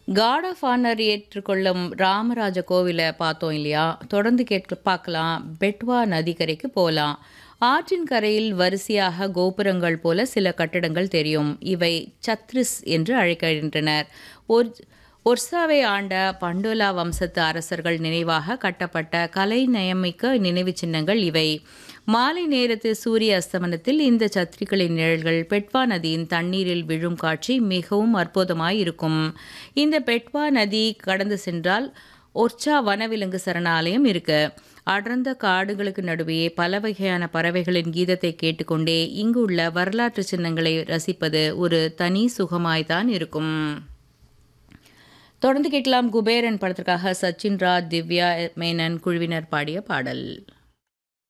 God of honour ஏற்றுக்கொள்ளும் ராமராஜ கோவிலை பார்த்தோம் இல்லையா தொடர்ந்து கேட்க பார்க்கலாம் பெட்வா நதிக்கரைக்கு போகலாம் ஆற்றின் கரையில் வரிசையாக கோபுரங்கள் போல சில கட்டடங்கள் தெரியும் இவை சத்ரிஸ் என்று அழைக்கின்றனர் ஒரு ஒர்சாவை ஆண்ட பண்டோலா வம்சத்து அரசர்கள் நினைவாக கட்டப்பட்ட கலை நயமிக்க நினைவு சின்னங்கள் இவை மாலை நேரத்து சூரிய அஸ்தமனத்தில் இந்த சத்திரிகளின் நிழல்கள் பெட்வா நதியின் தண்ணீரில் விழும் காட்சி மிகவும் அற்புதமாய் இருக்கும் இந்த பெட்வா நதி கடந்து சென்றால் ஒர்ச்சா வனவிலங்கு சரணாலயம் இருக்கு அடர்ந்த காடுகளுக்கு நடுவே பல வகையான பறவைகளின் கீதத்தை கேட்டுக்கொண்டே இங்கு உள்ள வரலாற்று சின்னங்களை ரசிப்பது ஒரு தனி சுகமாய்தான் இருக்கும் தொடர்ந்து கேட்கலாம் குபேரன் படத்திற்காக சச்சின் ராஜ் திவ்யா மேனன் குழுவினர் பாடிய பாடல்